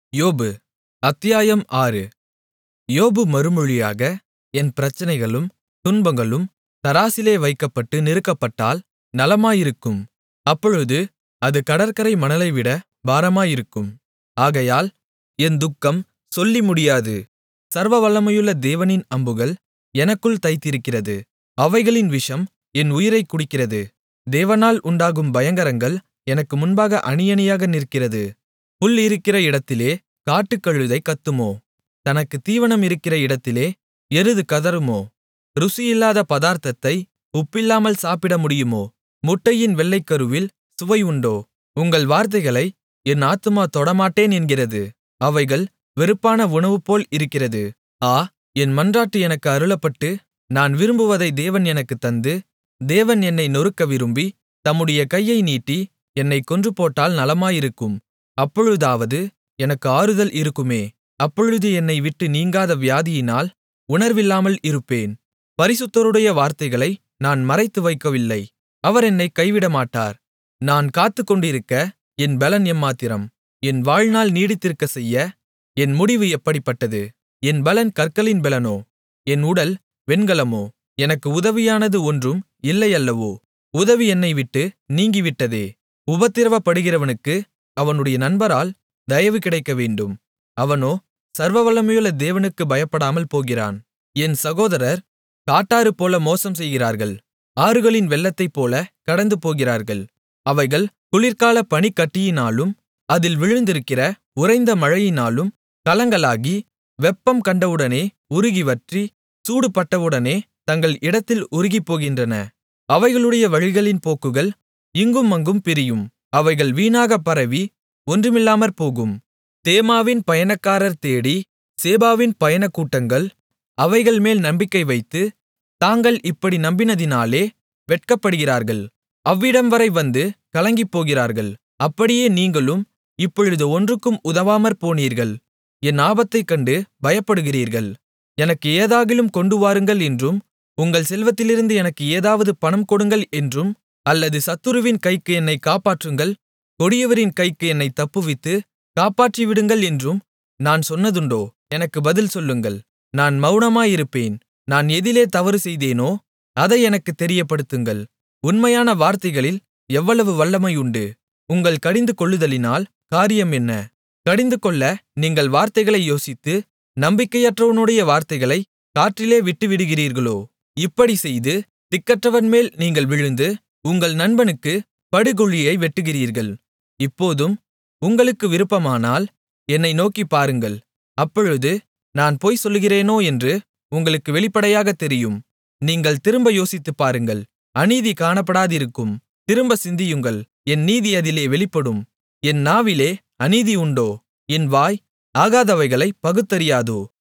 யோபு அத்தியாயம் ஆறு யோபு மறுமொழியாக என் பிரச்சனைகளும் துன்பங்களும் தராசிலே வைக்கப்பட்டு நிறுக்கப்பட்டால் நலமாயிருக்கும் அப்பொழுது அது கடற்கரை மணலைவிட பாரமாயிருக்கும் ஆகையால் என் துக்கம் சொல்லி முடியாது சர்வவல்லமையுள்ள தேவனின் அம்புகள் எனக்குள் தைத்திருக்கிறது அவைகளின் விஷம் என் உயிரைக் குடிக்கிறது தேவனால் உண்டாகும் பயங்கரங்கள் எனக்கு முன்பாக அணியணியாக நிற்கிறது புல் இருக்கிற இடத்திலே காட்டுக்கழுதை கத்துமோ தனக்குத் தீவனம் இருக்கிற இடத்திலே எருது கதறுமோ ருசியில்லாத பதார்த்தத்தை உப்பில்லாமல் சாப்பிட முடியுமோ முட்டையின் வெள்ளைக்கருவில் சுவை உண்டோ உங்கள் வார்த்தைகளை என் ஆத்துமா தொடமாட்டேன் என்கிறது அவைகள் வெறுப்பான உணவுபோல் இருக்கிறது ஆ என் மன்றாட்டு எனக்கு அருளப்பட்டு நான் விரும்புவதை தேவன் எனக்குத் தந்து தேவன் என்னை நொறுக்க விரும்பி தம்முடைய கையை நீட்டி என்னைக் கொன்றுபோட்டால் நலமாயிருக்கும் அப்பொழுதாவது எனக்கு ஆறுதல் இருக்குமே அப்பொழுது என்னை விட்டு நீங்காத வியாதியினால் உணர்வில்லாமல் இருப்பேன் பரிசுத்தருடைய வார்த்தைகளை நான் மறைத்து வைக்கவில்லை அவர் என்னைக் கைவிடமாட்டார் நான் காத்துக்கொண்டிருக்க என் பெலன் எம்மாத்திரம் என் வாழ்நாள் நீடித்திருக்கச் செய்ய என் முடிவு எப்படிப்பட்டது என் பலன் கற்களின் பெலனோ என் உடல் வெண்கலமோ எனக்கு உதவியானது ஒன்றும் இல்லையல்லவோ உதவி என்னை விட்டு நீங்கிவிட்டதே உபத்திரவப்படுகிறவனுக்கு அவனுடைய நண்பரால் தயவு கிடைக்கவேண்டும் அவனோ சர்வவல்லமையுள்ள தேவனுக்கு பயப்படாமல் போகிறான் என் சகோதரர் காட்டாறுபோல மோசம் செய்கிறார்கள் ஆறுகளின் வெள்ளத்தைப்போல கடந்து போகிறார்கள் அவைகள் குளிர்கால பனிக்கட்டியினாலும் அதில் விழுந்திருக்கிற உறைந்த மழையினாலும் கலங்கலாகி வெப்பம் கண்டவுடனே உருகி வற்றி சூடுபட்டவுடனே தங்கள் இடத்தில் உருகிப்போகின்றன அவைகளுடைய வழிகளின் போக்குகள் இங்கும் அங்கும் பிரியும் அவைகள் வீணாகப் பரவி ஒன்றுமில்லாமற்போகும் தேமாவின் பயணக்காரர் தேடி சேபாவின் பயணக்கூட்டங்கள் அவைகள்மேல் நம்பிக்கை வைத்து தாங்கள் இப்படி நம்பினதினாலே வெட்கப்படுகிறார்கள் அவ்விடம்வரை வந்து கலங்கிப்போகிறார்கள் அப்படியே நீங்களும் இப்பொழுது ஒன்றுக்கும் உதவாமற்போனீர்கள் என் ஆபத்தைக் கண்டு பயப்படுகிறீர்கள் எனக்கு ஏதாகிலும் கொண்டுவாருங்கள் என்றும் உங்கள் செல்வத்திலிருந்து எனக்கு ஏதாவது பணம் கொடுங்கள் என்றும் அல்லது சத்துருவின் கைக்கு என்னைக் காப்பாற்றுங்கள் கொடியவரின் கைக்கு என்னைத் தப்புவித்து காப்பாற்றிவிடுங்கள் என்றும் நான் சொன்னதுண்டோ எனக்கு பதில் சொல்லுங்கள் நான் மவுனமாயிருப்பேன் நான் எதிலே தவறு செய்தேனோ அதை எனக்குத் தெரியப்படுத்துங்கள் உண்மையான வார்த்தைகளில் எவ்வளவு வல்லமை உண்டு உங்கள் கடிந்து கொள்ளுதலினால் காரியம் என்ன கடிந்துகொள்ள நீங்கள் வார்த்தைகளை யோசித்து நம்பிக்கையற்றவனுடைய வார்த்தைகளை காற்றிலே விட்டுவிடுகிறீர்களோ இப்படி செய்து திக்கற்றவன்மேல் நீங்கள் விழுந்து உங்கள் நண்பனுக்கு படுகுழியை வெட்டுகிறீர்கள் இப்போதும் உங்களுக்கு விருப்பமானால் என்னை நோக்கிப் பாருங்கள் அப்பொழுது நான் பொய் சொல்லுகிறேனோ என்று உங்களுக்கு வெளிப்படையாகத் தெரியும் நீங்கள் திரும்ப யோசித்துப் பாருங்கள் அநீதி காணப்படாதிருக்கும் திரும்ப சிந்தியுங்கள் என் நீதி அதிலே வெளிப்படும் என் நாவிலே அநீதி உண்டோ என் வாய் ஆகாதவைகளைப் பகுத்தறியாதோ